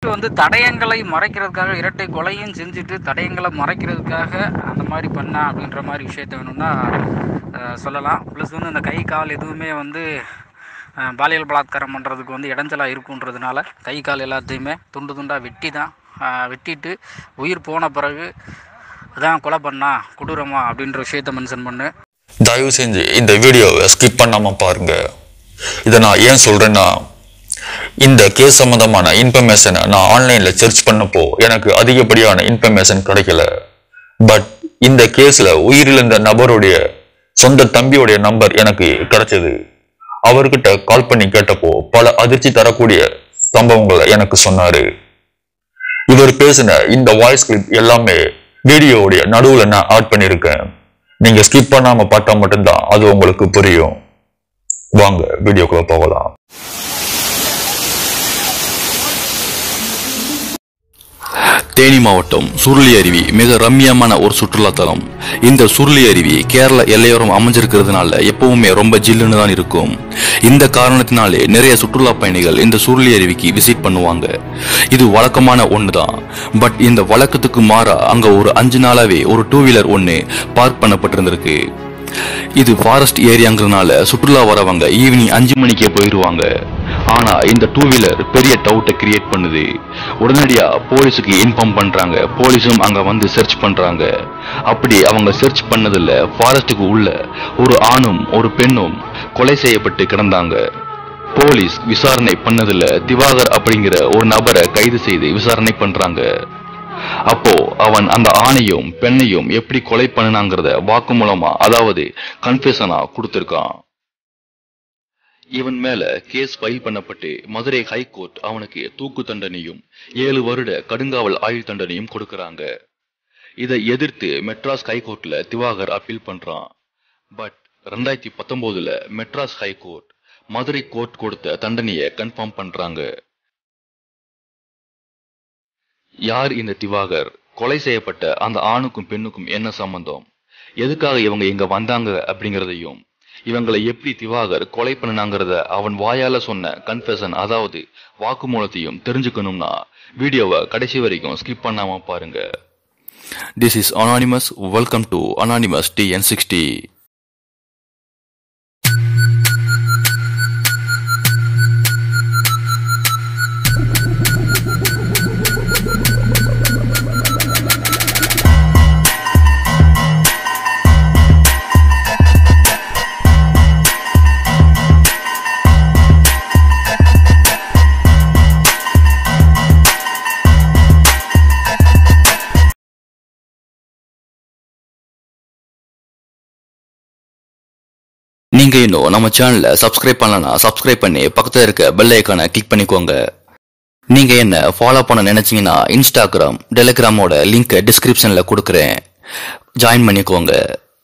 வந்து தடயங்களை மறைக்கிறதுக்காக இரட்டை கொலையும் செஞ்சுட்டு தடயங்களை மறைக்கிறதுக்காக அந்த மாதிரி பண்ணா அப்படின்ற மாதிரி விஷயத்த வேணும்னா அஹ், சொல்லலாம் ப்ளஸ் வந்து இந்த கை கால் எதுவுமே வந்து அஹ், பாலியல் பலாத்காரம் பண்ணுறதுக்கு வந்து இடைஞ்சலாக இருக்குன்றதுனால கை கால் எல்லாத்தையுமே துண்டு துண்டாக வெட்டி தான் அஹ், வெட்டிட்டு உயிர் போன பிறகு அதான் கொலை பண்ணா கொடூரமா அப்படின்ற விஷயத்த மென்ஷன் பண்ணு தயவு செஞ்சு இந்த வீடியோவை ஸ்கிப் பண்ணாம பாருங்க இதை நான் ஏன் சொல்றேன்னா இந்த கேஸ் சம்பந்தமான இன்ஃபர்மேஷனை நான் ஆன்லைன்ல சர்ச் பண்ணப்போ எனக்கு அதிகப்படியான இன்ஃபர்மேஷன் கிடைக்கல பட் இந்த கேஸ்ல உயிரிழந்த நபருடைய சொந்த தம்பியுடைய நம்பர் எனக்கு கிடைச்சது அவர்கிட்ட கால் பண்ணி கேட்டப்போ பல அதிர்ச்சி தரக்கூடிய சம்பவங்களை எனக்கு சொன்னாரு இவர் பேசின இந்த வாய்ஸ் கிளிப் எல்லாமே வீடியோவுடைய நடுவுல நான் ஆட் பண்ணியிருக்கேன் நீங்க ஸ்கிப் பண்ணாம பார்த்தா மட்டும்தான் அது உங்களுக்கு புரியும் வாங்க வீடியோக்குள்ள போகலாம் தேனி மாவட்டம் சுருளி அருவி மிக ரம்மியமான ஒரு சுற்றுலாத்தலம் இந்த சுருளி அருவி கேரள எல்லையோரம் அமைஞ்சிருக்கிறதுனால எப்பவுமே ரொம்ப ஜில்லுன்னு தான் இருக்கும் இந்த காரணத்தினாலே நிறைய சுற்றுலா பயணிகள் இந்த சுருளி அருவிக்கு விசிட் பண்ணுவாங்க இது வழக்கமான ஒன்று தான் பட் இந்த வழக்கத்துக்கு மாறா அங்க ஒரு அஞ்சு நாளாவே ஒரு டூ வீலர் ஒன்று பார்க் பண்ணப்பட்டிருந்திருக்கு இது ஃபாரஸ்ட் ஏரியாங்கிறதுனால சுற்றுலா வரவங்க ஈவினிங் அஞ்சு மணிக்கே போயிடுவாங்க ஆனா இந்த டூ வீலர் பெரிய டவுட்டை கிரியேட் பண்ணுது உடனடியா போலீஸுக்கு இன்ஃபார்ம் பண்றாங்க போலீஸும் அங்க வந்து சர்ச் பண்றாங்க அப்படி அவங்க சர்ச் பண்ணதுல ஃபாரஸ்ட்டுக்கு உள்ள ஒரு ஆணும் ஒரு பெண்ணும் கொலை செய்யப்பட்டு கிடந்தாங்க போலீஸ் விசாரணை பண்ணதுல திவாகர் அப்படிங்கிற ஒரு நபரை கைது செய்து விசாரணை பண்றாங்க அப்போ அவன் அந்த ஆணையும் பெண்ணையும் எப்படி கொலை பண்ணினாங்கிறத வாக்குமூலமா அதாவது கன்ஃபெஷனா கொடுத்திருக்கான் இவன் மேல கேஸ் ஃபைல் பண்ணப்பட்டு மதுரை ஹைகோர்ட் அவனுக்கு தூக்கு தண்டனையும் ஏழு வருட கடுங்காவல் ஆயுள் தண்டனையும் கொடுக்கறாங்க இதை எதிர்த்து மெட்ராஸ் ஹைகோர்ட்ல திவாகர் அப்பீல் பண்றான் பட் ரெண்டாயிரத்தி பத்தொன்பதுல மெட்ராஸ் ஹைகோர்ட் மதுரை கோர்ட் கொடுத்த தண்டனையை கன்ஃபார்ம் பண்றாங்க யார் இந்த திவாகர் கொலை செய்யப்பட்ட அந்த ஆணுக்கும் பெண்ணுக்கும் என்ன சம்பந்தம் எதுக்காக இவங்க இங்க வந்தாங்க அப்படிங்கறதையும் இவங்களை எப்படி திவாகர் கொலை பண்ணினாங்கிறத அவன் வாயால சொன்ன கன்ஃபெஷன் அதாவது வாக்குமூலத்தையும் தெரிஞ்சுக்கணும்னா வீடியோவை கடைசி வரைக்கும் ஸ்கிப் பண்ணாம பாருங்க this is Anonymous welcome to Anonymous TN sixty நீங்க இன்னும் நம்ம சேனலை சப்ஸ்கிரைப் பண்ணலனா சப்ஸ்கிரைப் பண்ணி பக்கத்துல இருக்க பெல் ஐக்கானை கிளிக் பண்ணிக்கோங்க நீங்க என்ன ஃபாலோ பண்ண நினைச்சீங்கன்னா இன்ஸ்டாகிராம் டெலிகிராமோட லிங்க் டிஸ்கிரிப்ஷன்ல கொடுக்குறேன் ஜாயின் பண்ணிக்கோங்க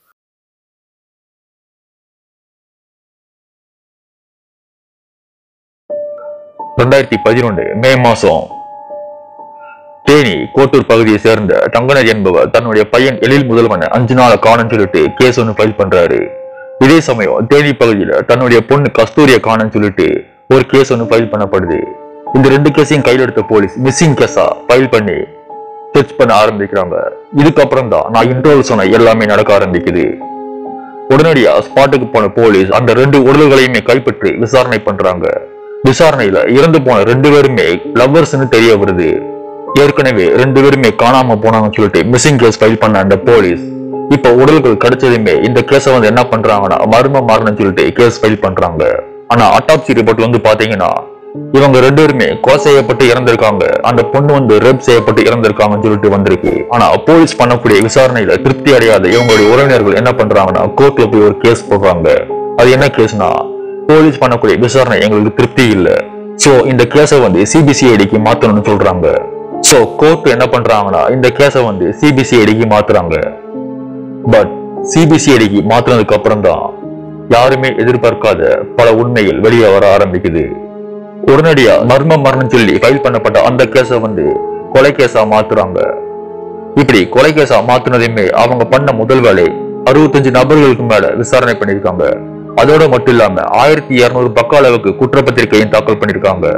ரெண்டாயிரத்தி பதினொன்று மே மாசம் தேனி கோட்டூர் பகுதியை சேர்ந்த தங்கராஜ் என்பவர் தன்னுடைய பையன் எழில் முதல்வன் அஞ்சு நாளை காணன்னு சொல்லிட்டு கேஸ் ஒன்று ஃபைல் பண்றாரு இதே சமயம் தேனி பகுதியில தன்னுடைய பொண்ணு கஸ்தூரியை காணன்னு சொல்லிட்டு ஒரு கேஸ் ஒன்று ஃபைல் பண்ணப்படுது இந்த ரெண்டு கேஸையும் கையில் எடுத்த போலீஸ் மிஸ்ஸிங் கேஸா ஃபைல் பண்ணி சர்ச் பண்ண ஆரம்பிக்கிறாங்க இதுக்கப்புறம் தான் நான் இன்டர்வல் சொன்ன எல்லாமே நடக்க ஆரம்பிக்குது உடனடியா ஸ்பாட்டுக்கு போன போலீஸ் அந்த ரெண்டு உடல்களையுமே கைப்பற்றி விசாரணை பண்றாங்க விசாரணையில இறந்து போன ரெண்டு பேருமே லவ்வர்ஸ்னு தெரிய வருது ஏற்கனவே ரெண்டு பேருமே காணாம போனாங்கன்னு சொல்லிட்டு மிஸ்ஸிங் கேஸ் ஃபைல் பண்ண அந்த போலீஸ் இப்ப உடல்கள் கிடைச்சதுமே இந்த கேஸை வந்து என்ன பண்றாங்கன்னா மர்ம மாறணும்னு சொல்லிட்டு கேஸ் ஃபைல் பண்றாங்க ஆனா அட்டாப்சி ரிப்போர்ட் வந்து பாத்தீங்கன்னா இவங்க ரெண்டு பேருமே கொலை செய்யப்பட்டு இறந்திருக்காங்க அந்த பொண்ணு வந்து ரேப் செய்யப்பட்டு இறந்திருக்காங்கன்னு சொல்லிட்டு வந்திருக்கு ஆனா போலீஸ் பண்ணக்கூடிய விசாரணையில திருப்தி அடையாத இவங்களுடைய உறவினர்கள் என்ன பண்றாங்கன்னா கோர்ட்ல போய் ஒரு கேஸ் போடுறாங்க அது என்ன கேஸ்னா போலீஸ் பண்ணக்கூடிய விசாரணை எங்களுக்கு திருப்தி இல்ல சோ இந்த கேஸை வந்து சிபிசிஐடிக்கு மாத்தணும்னு சொல்றாங்க சோ கோர்ட் என்ன பண்றாங்கன்னா இந்த கேஸை வந்து சிபிசிஐடிக்கு மாத்துறாங்க பட் சிபிசிஐடிக்கு மாத்துனதுக்கு அப்புறம் தான் யாருமே எதிர்பார்க்காத பல உண்மைகள் வெளியே வர ஆரம்பிக்குது உடனடியா மர்ம மரணம் சொல்லி ஃபைல் பண்ணப்பட்ட அந்த கேஸை வந்து கொலை கேஸா மாத்துறாங்க இப்படி கொலை கேஸா மாத்துனதையுமே அவங்க பண்ண முதல் வேலை அறுபத்தஞ்சு நபர்களுக்கு மேல விசாரணை பண்ணிருக்காங்க அதோட மட்டும் இல்லாம ஆயிரத்தி இருநூறு பக்க அளவுக்கு குற்றப்பத்திரிகையும் தாக்கல் பண்ணிருக்காங்க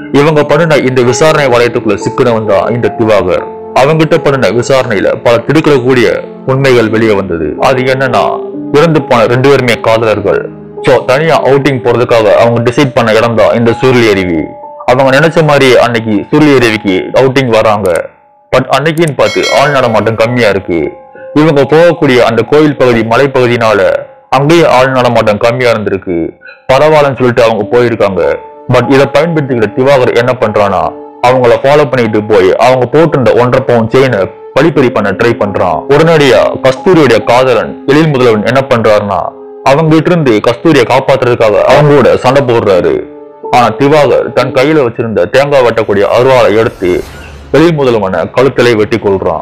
இவங்க பண்ணின இந்த விசாரணை வளையத்துக்குள்ள சிக்கினவன் தான் இந்த திவாகர் அவங்கிட்ட பண்ணின விசாரணையில பல திடுக்கிடக்கூடிய உண்மைகள் வெளியே வந்தது அது என்னன்னா இறந்து போன ரெண்டு பேருமே காதலர்கள் சோ தனியா அவுட்டிங் போறதுக்காக அவங்க டிசைட் பண்ண இடம் தான் இந்த சூரிய அருவி அவங்க நினைச்ச மாதிரி அன்னைக்கு சூரிய அருவிக்கு அவுட்டிங் வராங்க பட் அன்னைக்குன்னு பார்த்து ஆள் நடமாட்டம் கம்மியா இருக்கு இவங்க போகக்கூடிய அந்த கோயில் பகுதி மலைப்பகுதினால அங்கேயே ஆள் நடமாட்டம் கம்மியா இருந்திருக்கு பரவாயில்லன்னு சொல்லிட்டு அவங்க போயிருக்காங்க பட் இதை பயன்படுத்திக்கிற திவாகர் என்ன பண்றானா அவங்கள ஃபாலோ பண்ணிட்டு போய் அவங்க போட்டிருந்த ஒன்றரை பவுன் செயினை பழிப்பறி பண்ண ட்ரை பண்றான் உடனடியா கஸ்தூரியுடைய காதலன் எழில் முதல்வன் என்ன பண்றாருன்னா அவங்க கிட்ட இருந்து கஸ்தூரியை காப்பாத்துறதுக்காக அவங்களோட சண்டை போடுறாரு ஆனா திவாகர் தன் கையில வச்சிருந்த தேங்காய் வெட்டக்கூடிய அருவாளை எடுத்து எழில் முதல்வனை கழுத்திலே வெட்டி கொள்றான்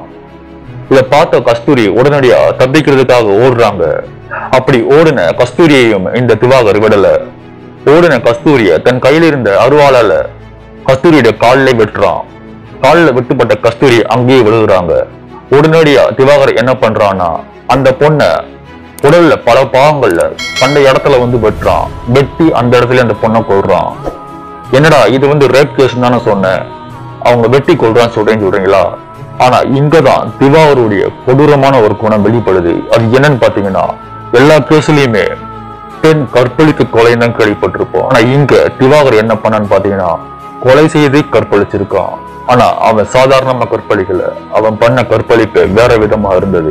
இத பார்த்த கஸ்தூரி உடனடியா தப்பிக்கிறதுக்காக ஓடுறாங்க அப்படி ஓடின கஸ்தூரியையும் இந்த திவாகர் விடல ஓடின கஸ்தூரிய தன் கையில இருந்த அருவாளால கஸ்தூரியுடைய காலிலே வெட்டுறான் காலில் வெட்டுப்பட்ட கஸ்தூரி அங்கேயே விழுகுறாங்க உடனடியா திவாகர் என்ன பண்றான்னா அந்த பொண்ணை உடல்ல பல பாகங்கள்ல கண்ட இடத்துல வந்து வெட்டுறான் வெட்டி அந்த இடத்துல அந்த பொண்ணை கொள்றான் என்னடா இது வந்து ரேப் கேஸ் தானே சொன்னேன் அவங்க வெட்டி கொள்றான்னு சொல்றேன்னு சொல்றீங்களா ஆனா இங்கதான் திவாகருடைய கொடூரமான ஒரு குணம் வெளிப்படுது அது என்னன்னு பாத்தீங்கன்னா எல்லா கேஸ்லயுமே பெண் கற்பழித்து கொலை தான் கேள்விப்பட்டிருப்போம் ஆனா இங்க திவாகர் என்ன பண்ணான்னு பாத்தீங்கன்னா கொலை செய்து கற்பழிச்சிருக்கான் ஆனா அவன் சாதாரணமா கற்பழிக்கல அவன் பண்ண கற்பழிப்பு வேற விதமா இருந்தது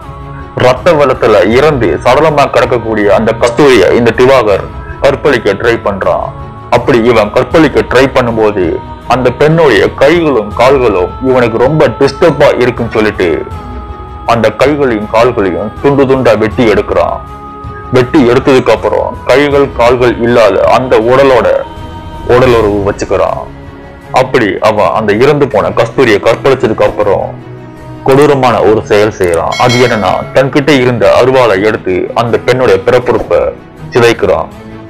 ரத்த வெள்ளத்துல இறந்து சடலமா கிடக்கக்கூடிய அந்த கஸ்தூரிய இந்த திவாகர் கற்பழிக்க ட்ரை பண்றான் அப்படி இவன் கற்பழிக்க ட்ரை பண்ணும்போது அந்த பெண்ணுடைய கைகளும் கால்களும் இவனுக்கு ரொம்ப டிஸ்டர்பா இருக்குன்னு சொல்லிட்டு அந்த கைகளையும் கால்களையும் துண்டு துண்டா வெட்டி எடுக்கிறான் வெட்டி எடுத்ததுக்கு அப்புறம் கைகள் கால்கள் இல்லாத அந்த உடலோட உடல் உறவு வச்சுக்கிறான் அப்படி அவன் அந்த இறந்து போன கஸ்தூரியை கற்பழிச்சதுக்கு அப்புறம் கொடூரமான ஒரு செயல் செய்யறான் அது என்னன்னா தன்கிட்ட இருந்த அருவாளை எடுத்து அந்த பெண்ணுடைய பிறப்புறுப்பை சிதைக்கிறான்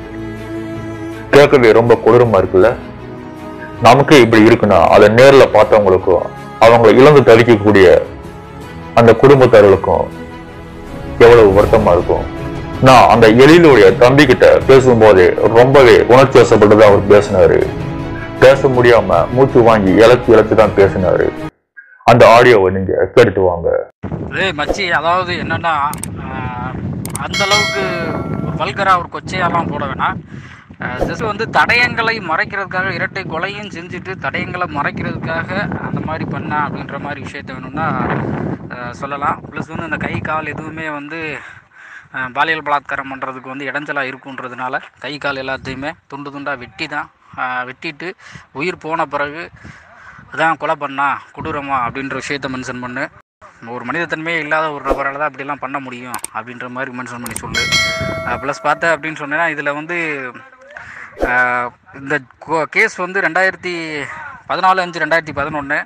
கேட்கவே ரொம்ப கொடூரமா இருக்குல்ல நமக்கே இப்படி இருக்குன்னா அதை நேர்ல பார்த்தவங்களுக்கும் அவங்கள இழந்து தவிக்கக்கூடிய அந்த குடும்பத்தார்களுக்கும் எவ்வளவு வருத்தமா இருக்கும் நான் அந்த எழிலுடைய தம்பி கிட்ட பேசும்போதே ரொம்பவே உணர்ச்சி வசப்பட்டு அவர் பேசினாரு பேச முடியாம மூச்சு வாங்கி இழச்சு இழச்சு தான் பேசினாரு அந்த ஆடியோவை நீங்க கேட்டுட்டு வாங்க ஏய் மச்சி அதாவது என்னன்னா ஆஹ், அந்த அளவுக்கு வல்கரா ஒரு கொச்சையெல்லாம் போட வேணாம் ஜஸ்ட் வந்து தடயங்களை மறைக்கிறதுக்காக இரட்டை கொலையும் செஞ்சுட்டு தடயங்களை மறைக்கிறதுக்காக அந்த மாதிரி பண்ணா அப்படின்ற மாதிரி விஷயத்த வேணும்னா ஆஹ், சொல்லலாம் ப்ளஸ் வந்து இந்த கை கால் எதுவுமே வந்து ஆஹ், பாலியல் பலாத்காரம் பண்ணுறதுக்கு வந்து இடைஞ்சலாக இருக்குன்றதுனால கை கால் எல்லாத்தையுமே துண்டு துண்டாக வெட்டி தான் ஆஹ், வெட்டிட்டு உயிர் போன பிறகு அதான் கொலை பண்ணா கொடூரமா அப்படின்ற விஷயத்த மென்ஷன் பண்ணு ஒரு மனிதத்தன்மையே இல்லாத ஒரு நபரால் தான் அப்படிலாம் பண்ண முடியும் அப்படின்ற மாதிரி மென்ஷன் பண்ணி சொல்லு ப்ளஸ் பார்த்த அப்படின்னு சொன்னேன்னா இதில் வந்து அஹ், இந்த கேஸ் வந்து ரெண்டாயிரத்தி பதினாலு அஞ்சு ரெண்டாயிரத்தி பதினொன்று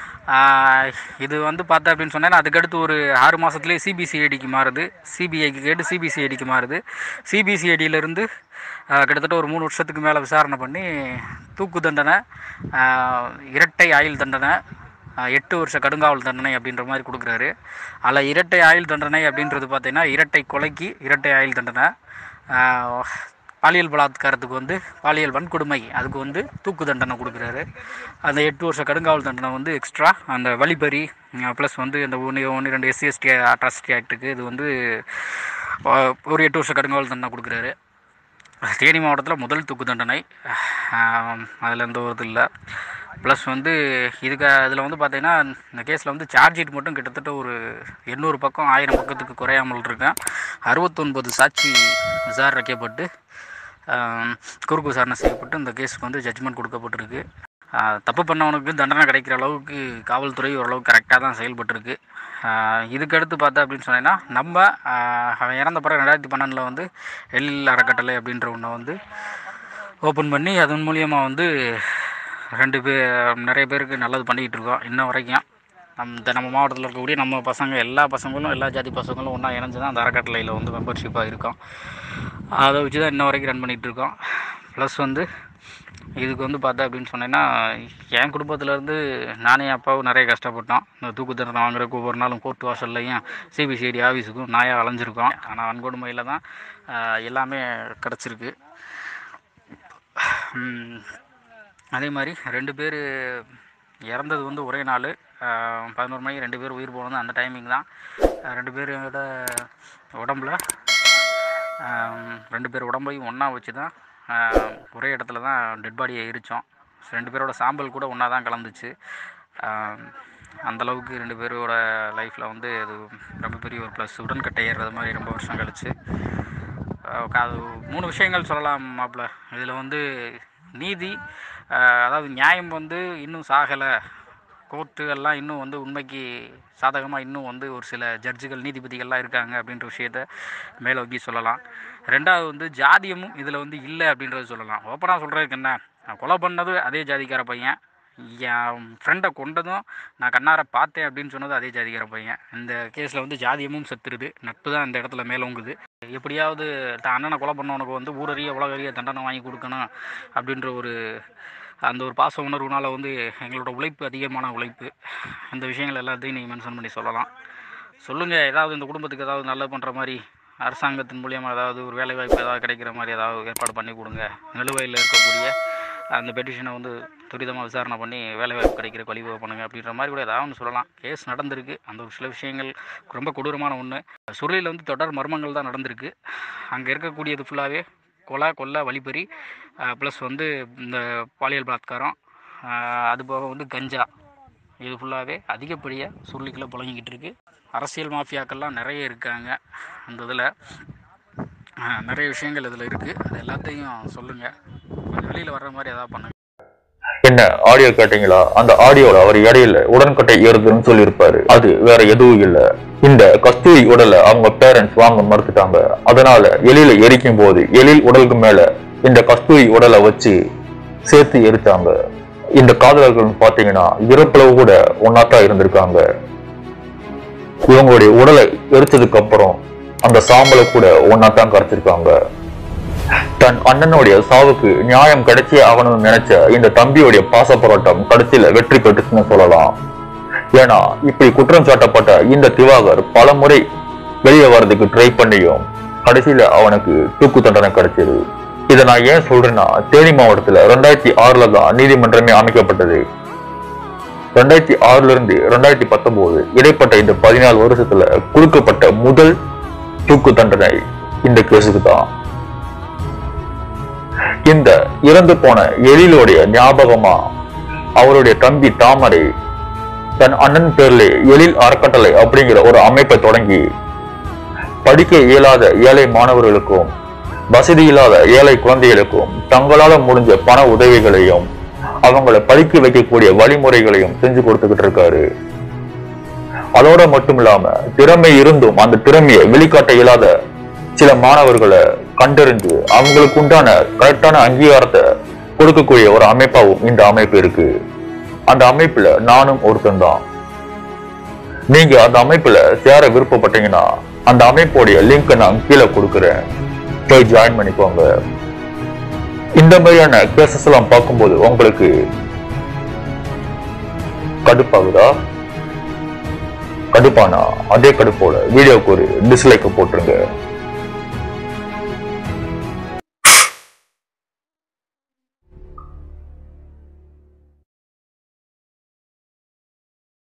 இது வந்து பார்த்தா அப்படின்னு சொன்னேன்னா அதுக்கடுத்து ஒரு ஆறு மாதத்துலேயே சிபிசிஐடிக்கு மாறுது சிபிஐக்கு கேட்டு சிபிசிஐடிக்கு மாறுது சிபிசிஐடியிலேருந்து கிட்டத்தட்ட ஒரு மூணு வருஷத்துக்கு மேலே விசாரணை பண்ணி தூக்கு தண்டனை ஆஹ், இரட்டை ஆயுள் தண்டனை ஆஹ், எட்டு வருஷ கடுங்காவல் தண்டனை அப்படின்ற மாதிரி கொடுக்குறாரு அதில் இரட்டை ஆயுள் தண்டனை அப்படின்றது பார்த்தீங்கன்னா இரட்டை கொலைக்கு இரட்டை ஆயுள் தண்டனை ஆஹ், பாலியல் பலாத்காரத்துக்கு வந்து பாலியல் வன்கொடுமை அதுக்கு வந்து தூக்கு தண்டனை கொடுக்குறாரு அந்த எட்டு வருஷ கடுங்காவல் தண்டனை வந்து எக்ஸ்ட்ரா அந்த வழிபறி ப்ளஸ் வந்து இந்த ஒன்று ஒன்று ரெண்டு எஸ்சி எஸ்டி அட்ராசிட்டி ஆக்ட்டுக்கு இது வந்து ஆஹ், ஒரு எட்டு வருஷ கடுங்காவல் தண்டனை கொடுக்குறாரு தேனி மாவட்டத்தில் முதல் தூக்கு தண்டனை அதில் எந்த ஒரு இது இல்லை ப்ளஸ் வந்து இதுக்கு அதில் வந்து பார்த்தீங்கன்னா இந்த கேஸில் வந்து சார்ஜ் ஷீட் மட்டும் கிட்டத்தட்ட ஒரு எண்ணூறு பக்கம் ஆயிரம் பக்கத்துக்கு குறையாமல் இருக்கேன் அறுபத்தொன்பது சாட்சி விசாரிக்கப்பட்டு ஆம், குறுக்கு விசாரணை செய்யப்பட்டு இந்த கேஸுக்கு வந்து ஜட்ஜ்மெண்ட் கொடுக்கப்பட்டிருக்கு ஆ, தப்பு பண்ணவனுக்கு தண்டனை கிடைக்கிற அளவுக்கு காவல்துறை ஓரளவுக்கு கரெக்டாக தான் செயல்பட்டிருக்கு ஆ, இதுக்கடுத்து பார்த்தா அப்படின்னு சொன்னீங்கன்னா நம்ம ஆ, அவன் இறந்த பிறகு ரெண்டாயிரத்தி பன்னெண்டில் வந்து எல் அறக்கட்டளை அப்படின்ற ஒன்றை வந்து ஓப்பன் பண்ணி அதன் மூலியமாக வந்து ரெண்டு பேர் நிறைய பேருக்கு நல்லது பண்ணிக்கிட்டு இருக்கோம் இன்ன வரைக்கும் அந்த நம்ம மாவட்டத்தில் இருக்கக்கூடிய நம்ம பசங்க எல்லா பசங்களும் எல்லா ஜாதி பசங்களும் ஒன்றா இணைஞ்சு தான் அந்த அறக்கட்டளையில் வந்து மெம்பர்ஷிப்பாக இருக்கோம் அதை வச்சு தான் இன்ன வரைக்கும் ரன் பண்ணிகிட்டு இருக்கோம் ப்ளஸ் வந்து இதுக்கு வந்து பார்த்தா அப்படின்னு சொன்னேன்னா என் குடும்பத்துலேருந்து நானே அப்பாவும் நிறைய கஷ்டப்பட்டோம் இந்த தூக்கு தண்டனை வாங்குறதுக்கு ஒவ்வொரு நாளும் கோர்ட் வாசல்லையும் சிபிசிஐடி ஆஃபீஸுக்கும் நாயாக அலைஞ்சிருக்கோம் ஆனால் வன்கொடுமையில் தான் ஆஹ், எல்லாமே கிடச்சிருக்கு அதே மாதிரி ரெண்டு பேர் இறந்தது வந்து ஒரே நாள் பதினோரு மணிக்கு ரெண்டு பேர் உயிர் போனது அந்த டைமிங் தான் அஹ் ரெண்டு பேரோட உடம்புல ஆம், ரெண்டு பேர் உடம்பையும் ஒன்றா வச்சு தான் ஆம், ஒரே இடத்துல தான் டெட் பாடியை எரித்தோம் ரெண்டு பேரோட சாம்பல் கூட ஒன்றா தான் கலந்துச்சு ஆம், அந்த அளவுக்கு ரெண்டு பேரோட லைஃப்பில் வந்து அது ரொம்ப பெரிய ஒரு ப்ளஸ் உடன்கட்டை ஏறுறது மாதிரி ரொம்ப வருஷம் கழிச்சு அஹ் க- அது மூணு விஷயங்கள் சொல்லலாம் மாப்பிள்ள இதில் வந்து நீதி அஹ் அதாவது நியாயம் வந்து இன்னும் சாகலை கோர்ட்டு எல்லாம் இன்னும் வந்து உண்மைக்கு சாதகமாக இன்னும் வந்து ஒரு சில ஜட்ஜுகள் நீதிபதிகள்லாம் இருக்காங்க அப்படின்ற விஷயத்த மேலே வைக்கி சொல்லலாம் ரெண்டாவது வந்து ஜாதியமும் இதில் வந்து இல்லை அப்படின்றத சொல்லலாம் ஓப்பனாக சொல்கிறதுக்கு என்ன நான் கொலை பண்ணது அதே ஜாதிக்கார பையன் என் ஃப்ரெண்டை கொண்டதும் நான் கண்ணார பார்த்தேன் அப்படின்னு சொன்னது அதே ஜாதிக்கார பையன் இந்த கேஸில் வந்து ஜாதியமும் செத்துருது நட்பு தான் இந்த இடத்துல மேலோங்குது எப்படியாவது தான் அண்ணனை கொலை பண்ணவனுக்கு வந்து ஊரறிய உலகறிய தண்டனை வாங்கி கொடுக்கணும் அப்படின்ற ஒரு அந்த ஒரு பாச உணர்வுனால வந்து எங்களோட உழைப்பு அதிகமான உழைப்பு இந்த விஷயங்கள் எல்லாத்தையும் நீங்கள் மென்ஷன் பண்ணி சொல்லலாம் சொல்லுங்கள் ஏதாவது இந்த குடும்பத்துக்கு ஏதாவது நல்லது பண்ணுற மாதிரி அரசாங்கத்தின் மூலியமாக ஏதாவது ஒரு வேலை வாய்ப்பு ஏதாவது கிடைக்கிற மாதிரி ஏதாவது ஏற்பாடு பண்ணி கொடுங்க நிலுவையில் இருக்கக்கூடிய அந்த பெட்டிஷனை வந்து துரிதமாக விசாரணை பண்ணி வேலை வாய்ப்பு கிடைக்கிற வழிவகை பண்ணுங்க அப்படின்ற மாதிரி கூட ஏதாவது ஒன்று சொல்லலாம் கேஸ் நடந்திருக்கு அந்த ஒரு சில விஷயங்கள் ரொம்ப கொடூரமான ஒன்று சுருளியில் வந்து தொடர் மர்மங்கள் தான் நடந்திருக்கு அங்கே இருக்கக்கூடியது ஃபுல்லாகவே கொலை கொள்ளை வழிப்பறி ப்ளஸ் வந்து இந்த பாலியல் பலாத்காரம் ஆஹ் அது போக வந்து கஞ்சா இது ஃபுல்லாகவே அதிகப்படியாக சுருளிக்குள்ளே புழங்கிக்கிட்டு இருக்கு அரசியல் மாஃபியாக்கள்லாம் நிறைய இருக்காங்க அந்த இதில் நிறைய விஷயங்கள் இதில் இருக்குது அது எல்லாத்தையும் சொல்லுங்கள் கொஞ்சம் வெளியில் வர்ற மாதிரி ஏதாவது பண்ணுங்க என்ன ஆடியோ கேட்டீங்களா அந்த ஆடியோல அவர் இடையில உடன்கட்டை ஏறுதுன்னு சொல்லியிருப்பாரு அது வேற எதுவும் இல்ல இந்த கஸ்தூரி உடலை அவங்க பேரண்ட்ஸ் வாங்க மறுத்துட்டாங்க அதனால எலியில எரிக்கும் போது எழில் உடலுக்கு மேல இந்த கஸ்தூரி உடலை வச்சு சேர்த்து எரிச்சாங்க இந்த காதலர்கள் பாத்தீங்கன்னா இறப்புல கூட ஒன்னாத்தான் இருந்திருக்காங்க இவங்களுடைய உடலை எரிச்சதுக்கு அப்புறம் அந்த சாம்பலை கூட ஒன்னாத்தான் கரைச்சிருக்காங்க தன் அண்ணனுடைய சாவுக்கு நியாயம் கிடைச்சே ஆகணும்னு நினைச்ச இந்த தம்பியுடைய பாச போராட்டம் கடைசியில வெற்றி பெற்றுச்சுன்னு சொல்லலாம் ஏன்னா இப்படி குற்றம் சாட்டப்பட்ட இந்த திவாகர் பல முறை வெளியே வர்றதுக்கு ட்ரை பண்ணியும் கடைசியில அவனுக்கு தூக்கு தண்டனை கிடைச்சது இதை நான் ஏன் சொல்றேன்னா தேனி மாவட்டத்துல ரெண்டாயிரத்தி ஆறுல தான் நீதிமன்றமே அமைக்கப்பட்டது ரெண்டாயிரத்தி ஆறுல இருந்து ரெண்டாயிரத்தி பத்தொன்பது இடைப்பட்ட இந்த பதினாலு வருஷத்துல கொடுக்கப்பட்ட முதல் தூக்கு தண்டனை இந்த கேஸுக்கு தான் இந்த இறந்து போன எழிலுடைய ஞாபகமா அவருடைய தம்பி தாமரை தன் அண்ணன் பேர்ல எழில் அறக்கட்டளை அப்படிங்கிற ஒரு அமைப்பை தொடங்கி படிக்க இயலாத ஏழை மாணவர்களுக்கும் வசதி இல்லாத ஏழை குழந்தைகளுக்கும் தங்களால முடிஞ்ச பண உதவிகளையும் அவங்கள படிக்க வைக்கக்கூடிய வழிமுறைகளையும் செஞ்சு கொடுத்துக்கிட்டு இருக்காரு அதோட மட்டும் இல்லாம திறமை இருந்தும் அந்த திறமையை வெளிக்காட்ட இயலாத சில மாணவர்களை கண்டறிந்து அவங்களுக்கு உண்டான கரெக்டான அங்கீகாரத்தை கொடுக்கக்கூடிய ஒரு அமைப்பாகவும் இந்த அமைப்பு இருக்கு அந்த அமைப்புல நானும் ஒருத்தன் தான் நீங்க அந்த அமைப்புல சேர விருப்பப்பட்டீங்கன்னா அந்த அமைப்போடைய லிங்க் நான் கீழே கொடுக்குறேன் போய் ஜாயின் பண்ணிக்கோங்க இந்த மாதிரியான கேசஸ் எல்லாம் பார்க்கும்போது உங்களுக்கு கடுப்பாகுதா கடுப்பானா அதே கடுப்போட வீடியோக்கு ஒரு டிஸ்லைக் போட்டுருங்க